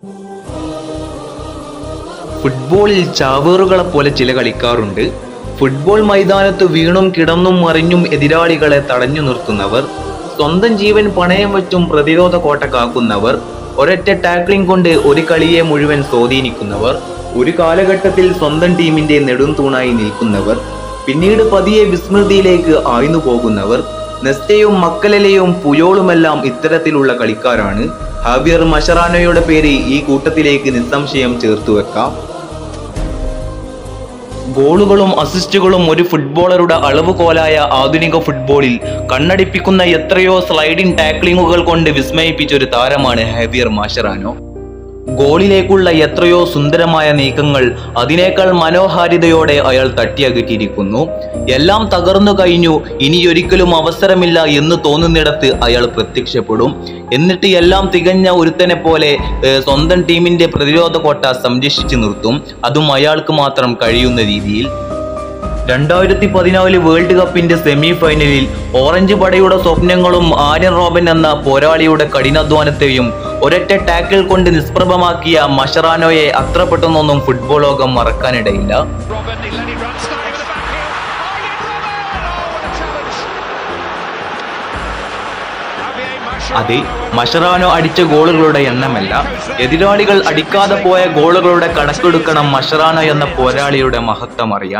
ഫുട്ബോളിൽ ചാവേറുകളെ പോലെ ചില കളിക്കാറുണ്ട് ഫുട്ബോൾ മൈതാനത്ത് വീണും കിടന്നും മറിഞ്ഞും എതിരാളികളെ തടഞ്ഞു നിർത്തുന്നവർ സ്വന്തം ജീവൻ പണയം വെച്ചും പ്രതിരോധ കോട്ട കാക്കുന്നവർ ഒരൊറ്റ ടാക്ലിംഗ് കൊണ്ട് ഒരു കളിയെ മുഴുവൻ സ്വാധീനിക്കുന്നവർ ഒരു കാലഘട്ടത്തിൽ സ്വന്തം ടീമിന്റെ നെടും തൂണായി നിൽക്കുന്നവർ പിന്നീട് പതിയെ വിസ്മൃതിയിലേക്ക് ആഴ്ന്നു പോകുന്നവർ നെസ്റ്റയും മക്കലലയും പുയോളുമെല്ലാം ഇത്തരത്തിലുള്ള കളിക്കാരാണ് ഹാവിയർ മഷറാനോയുടെ പേര് ഈ കൂട്ടത്തിലേക്ക് നിസ്സംശയം ചേർത്തു വെക്കാം ഗോളുകളും അസിസ്റ്റുകളും ഒരു ഫുട്ബോളറുടെ അളവുകോലായ ആധുനിക ഫുട്ബോളിൽ കണ്ണടിപ്പിക്കുന്ന എത്രയോ സ്ലൈഡിംഗ് ടാക്ലിങ്ങുകൾ കൊണ്ട് വിസ്മയിപ്പിച്ച ഒരു താരമാണ് ഹാവിയർ മാഷറാനോ ഗോളിലേക്കുള്ള എത്രയോ സുന്ദരമായ നീക്കങ്ങൾ അതിനേക്കാൾ മനോഹാരിതയോടെ അയാൾ തട്ടിയകറ്റിയിരിക്കുന്നു എല്ലാം തകർന്നു കഴിഞ്ഞു ഇനിയൊരിക്കലും അവസരമില്ല എന്ന് തോന്നുന്നിടത്ത് അയാൾ പ്രത്യക്ഷപ്പെടും എന്നിട്ട് എല്ലാം തികഞ്ഞ ഒരുത്തനെ പോലെ ഏർ, സ്വന്തം ടീമിന്റെ പ്രതിരോധ കോട്ട സംരക്ഷിച്ചു നിർത്തും അതും അയാൾക്ക് മാത്രം കഴിയുന്ന രീതിയിൽ രണ്ടായിരത്തി പതിനാല് വേൾഡ് കപ്പിന്റെ സെമി ഫൈനലിൽ ഓറഞ്ച് പടയുടെ സ്വപ്നങ്ങളും ആര്യൻ റോബൻ എന്ന പോരാളിയുടെ കഠിനാധ്വാനത്തെയും ഒരൊറ്റ ടാക്കിൾ കൊണ്ട് നിഷ്പ്രഭമാക്കിയ മഷറാനോയെ അത്ര പെട്ടെന്നൊന്നും ഫുട്ബോൾ ലോകം മറക്കാനിടയില്ല Robin, he let it run, starting with the back heel. Oh, what a challenge! Javier Mascherano. അത് മഷറാനോ അടിച്ച ഗോളുകളുടെ എണ്ണമല്ല എതിരാളികൾ അടിക്കാതെ പോയ ഗോളുകളുടെ കണക്കെടുക്കണം മഷറാനോ എന്ന പോരാളിയുടെ മഹത്വം അറിയാൻ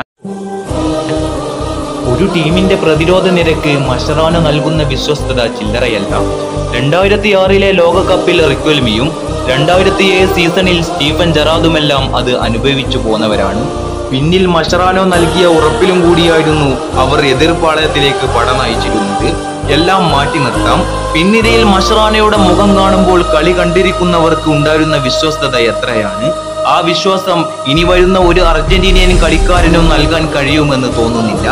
ഒരു ടീമിന്റെ പ്രതിരോധ നിരക്ക് മഷറാനോ നൽകുന്ന വിശ്വസ്തത ചില്ലറയല്ല രണ്ടായിരത്തി ആറിലെ ലോകകപ്പിൽ റിക്വൽമിയും രണ്ടായിരത്തി ഏഴ് സീസണിൽ സ്റ്റീഫൻ ജറാദുമെല്ലാം അത് അനുഭവിച്ചു പോന്നവരാണ് പിന്നിൽ മഷറാനോ നൽകിയ ഉറപ്പിലും കൂടിയായിരുന്നു അവർ എതിർപ്പാളയത്തിലേക്ക് പട നയിച്ചിരുന്നത് എല്ലാം മാറ്റി നിർത്താം പിന്നിരയിൽ മഷറാനയുടെ മുഖം കാണുമ്പോൾ കളി കണ്ടിരിക്കുന്നവർക്ക് ഉണ്ടായിരുന്ന വിശ്വസ്തത എത്രയാണ് ആ വിശ്വാസം ഇനി വരുന്ന ഒരു അർജന്റീനിയൻ കളിക്കാരനും നൽകാൻ കഴിയുമെന്ന് തോന്നുന്നില്ല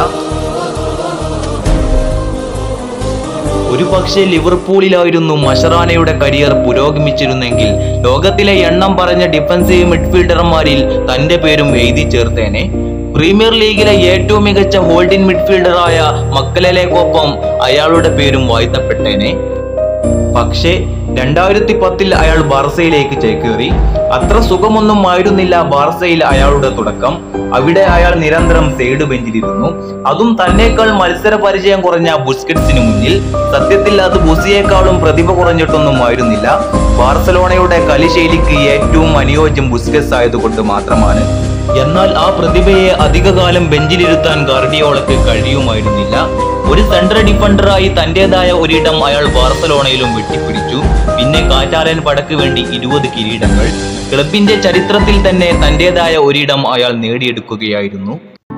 ഒരു പക്ഷേ ലിവർപൂളിലായിരുന്നു മഷറാനയുടെ കരിയർ പുരോഗമിച്ചിരുന്നെങ്കിൽ ലോകത്തിലെ എണ്ണം പറഞ്ഞ ഡിഫൻസീവ് മിഡ്ഫീൽഡർമാരിൽ തന്റെ പേരും എഴുതി ചേർത്തേനെ പ്രീമിയർ ലീഗിലെ ഏറ്റവും മികച്ച ഹോൾഡിംഗ് മിഡ്ഫീൽഡറായ മക്കലലേക്കൊപ്പം അയാളുടെ പേരും വാഴ്ത്തപ്പെട്ടേനെ പക്ഷേ രണ്ടായിരത്തി പത്തിൽ അയാൾ ബാർസയിലേക്ക് ചേക്കേറി അത്ര സുഖമൊന്നും ആയിരുന്നില്ല ബാർസയിൽ അയാളുടെ തുടക്കം അവിടെ അയാൾ നിരന്തരം സൈഡ് ബെഞ്ചിലിരുന്നു അതും തന്നേക്കാൾ മത്സര പരിചയം കുറഞ്ഞ ബുസ്കറ്റ്സിന് മുന്നിൽ സത്യത്തിൽ അത് ബുസിയേക്കാളും പ്രതിഭ കുറഞ്ഞിട്ടൊന്നും ആയിരുന്നില്ല ബാർസലോണയുടെ കളിശൈലിക്ക് ഏറ്റവും അനുയോജ്യം ബുസ്കറ്റ്സ് ആയതുകൊണ്ട് മാത്രമാണ് എന്നാൽ ആ പ്രതിഭയെ അധികകാലം ബെഞ്ചിലിരുത്താൻ ഗാർഡിയോളക്ക് കഴിയുമായിരുന്നില്ല ഒരു സെൻട്രൽ ഡിഫൻഡറായി തന്റേതായ ഒരിടം അയാൾ ബാർസലോണയിലും വെട്ടിപ്പിടിച്ചു പിന്നെ കാറ്റാലൻ പടക്ക് വേണ്ടി ഇരുപത് കിരീടങ്ങൾ ക്ലബിന്റെ ചരിത്രത്തിൽ തന്നെ തന്റേതായ ഒരിടം അയാൾ നേടിയെടുക്കുകയായിരുന്നു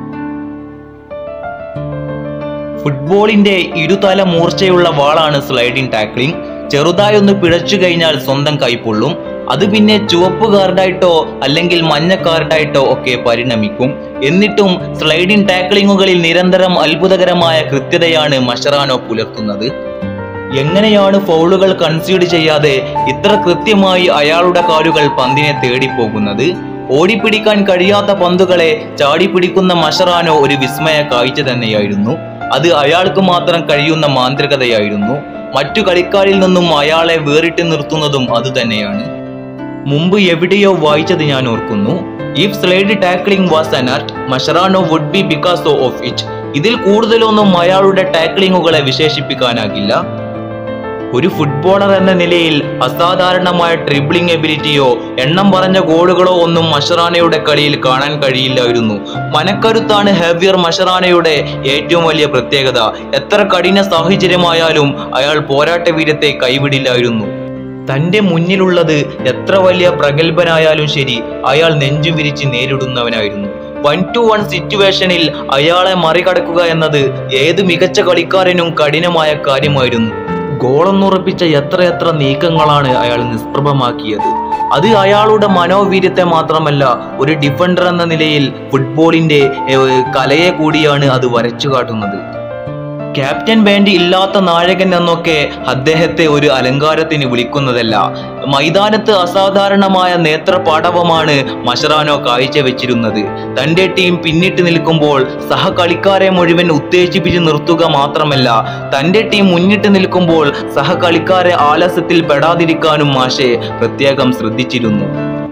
ഫുട്ബോളിന്റെ ഇരുതല മൂർച്ചയുള്ള വാളാണ് സ്ലൈഡിംഗ് ടാക്ലിംഗ് ചെറുതായൊന്ന് പിഴച്ചു കഴിഞ്ഞാൽ സ്വന്തം കൈപ്പൊള്ളും അത് പിന്നെ ചുവപ്പ് കാർഡായിട്ടോ അല്ലെങ്കിൽ മഞ്ഞ കാർഡായിട്ടോ ഒക്കെ പരിണമിക്കും എന്നിട്ടും സ്ലൈഡിംഗ് ടാക്ലിങ്ങുകളിൽ നിരന്തരം അത്ഭുതകരമായ കൃത്യതയാണ് മഷറാനോ പുലർത്തുന്നത് എങ്ങനെയാണ് ഫൗളുകൾ കൺസീഡ് ചെയ്യാതെ ഇത്ര കൃത്യമായി അയാളുടെ കാലുകൾ പന്തിനെ തേടിപ്പോകുന്നത് ഓടിപ്പിടിക്കാൻ കഴിയാത്ത പന്തുകളെ ചാടിപ്പിടിക്കുന്ന മഷറാനോ ഒരു വിസ്മയ കാഴ്ച തന്നെയായിരുന്നു അത് അയാൾക്ക് മാത്രം കഴിയുന്ന മാന്ത്രികതയായിരുന്നു മറ്റു കളിക്കാരിൽ നിന്നും അയാളെ വേറിട്ട് നിർത്തുന്നതും അതുതന്നെയാണ് മുമ്പ് എവിടെയോ വായിച്ചത് ഞാൻ ഓർക്കുന്നു if slide tackling was an art Mascherano would be Picasso of it ഇതിൽ കൂടുതലൊന്നും അയാളുടെ ടാക്ലിങ്ങുകളെ വിശേഷിപ്പിക്കാനാകില്ല ഒരു ഫുട്ബോളർ എന്ന നിലയിൽ അസാധാരണമായ ട്രിബിളിംഗ് എബിലിറ്റിയോ എണ്ണം പറഞ്ഞ ഗോളുകളോ ഒന്നും മഷറാനയുടെ കളിയിൽ കാണാൻ കഴിയില്ലായിരുന്നു മനക്കരുത്താണ് ഹെവിയർ മഷറാനയുടെ ഏറ്റവും വലിയ പ്രത്യേകത എത്ര കഠിന സാഹചര്യമായാലും അയാൾ പോരാട്ട വീരത്തെ കൈവിടില്ലായിരുന്നു തന്റെ മുന്നിലുള്ളത് എത്ര വലിയ പ്രഗത്ഭനായാലും ശരി അയാൾ നെഞ്ചു വിരിച്ച് നേരിടുന്നവനായിരുന്നു വൺ ടു വൺ സിറ്റുവേഷനിൽ അയാളെ മറികടക്കുക എന്നത് ഏത് മികച്ച കളിക്കാരനും കഠിനമായ കാര്യമായിരുന്നു ഗോളൊന്നുറപ്പിച്ച എത്രയെത്ര നീക്കങ്ങളാണ് അയാൾ നിഷ്പ്രഭമാക്കിയത് അത് അയാളുടെ മനോവീര്യത്തെ മാത്രമല്ല ഒരു ഡിഫൻഡർ എന്ന നിലയിൽ ഫുട്ബോളിന്റെ ഏർ, കലയെ കൂടിയാണ് അത് വരച്ചു കാട്ടുന്നത് ക്യാപ്റ്റൻ ബാൻഡ് ഇല്ലാത്ത നായകൻ എന്നൊക്കെ അദ്ദേഹത്തെ ഒരു അലങ്കാരത്തിന് വിളിക്കുന്നതല്ല മൈതാനത്ത് അസാധാരണമായ നേത്രപാടവമാണ് മഷറാനോ കാഴ്ചവെച്ചിരുന്നത് തന്റെ ടീം പിന്നിട്ട് നിൽക്കുമ്പോൾ സഹകളിക്കാരെ മുഴുവൻ ഉത്തേജിപ്പിച്ച് നിർത്തുക മാത്രമല്ല തന്റെ ടീം മുന്നിട്ട് നിൽക്കുമ്പോൾ സഹകളിക്കാരെ ആലസ്യത്തിൽ പെടാതിരിക്കാനും മാഷെ പ്രത്യേകം ശ്രദ്ധിച്ചിരുന്നു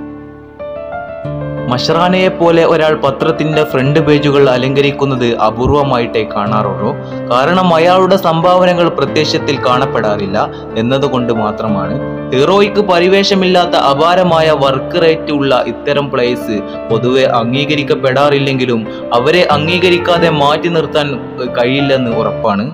മഷറാനയെ പോലെ ഒരാൾ പത്രത്തിന്റെ ഫ്രണ്ട് പേജുകൾ അലങ്കരിക്കുന്നത് അപൂർവമായിട്ടേ കാണാറുള്ളൂ കാരണം അയാളുടെ സംഭാവനകൾ പ്രത്യക്ഷത്തിൽ കാണപ്പെടാറില്ല എന്നതുകൊണ്ട് മാത്രമാണ് ഹീറോയ്ക്ക് പരിവേഷമില്ലാത്ത അപാരമായ വർക്ക് റേറ്റ് ഉള്ള ഇത്തരം പ്ലേയേഴ്സ് പൊതുവെ അംഗീകരിക്കപ്പെടാറില്ലെങ്കിലും അവരെ അംഗീകരിക്കാതെ മാറ്റി നിർത്താൻ കഴിയില്ലെന്ന് ഉറപ്പാണ്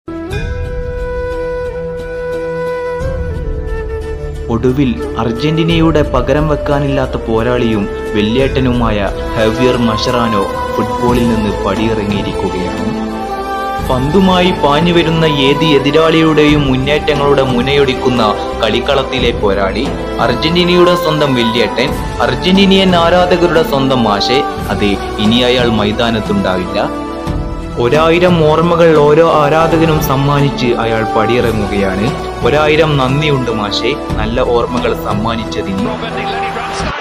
ഒടുവിൽ അർജന്റീനയുടെ പകരം വെക്കാനില്ലാത്ത പോരാളിയും വെല്ലേട്ടനുമായ ഹെവിയർ മഷറാനോ ഫുട്ബോളിൽ നിന്ന് പടിയിറങ്ങിയിരിക്കുകയാണ് പന്തുമായി പാഞ്ഞു വരുന്ന ഏത് എതിരാളിയുടെയും മുന്നേറ്റങ്ങളുടെ മുനയൊടിക്കുന്ന കളിക്കളത്തിലെ പോരാളി അർജന്റീനയുടെ സ്വന്തം വെല്ലേട്ടൻ അർജന്റീനിയൻ ആരാധകരുടെ സ്വന്തം മാഷെ അതെ ഇനി അയാൾ മൈതാനത്തുണ്ടാവില്ല ഒരായിരം ഓർമ്മകൾ ഓരോ ആരാധകനും സമ്മാനിച്ച് അയാൾ പടിയിറങ്ങുകയാണ് ഒരായിരം നന്ദിയുണ്ട് മാഷെ നല്ല ഓർമ്മകൾ സമ്മാനിച്ചതിന് Robin, he let it run. Stein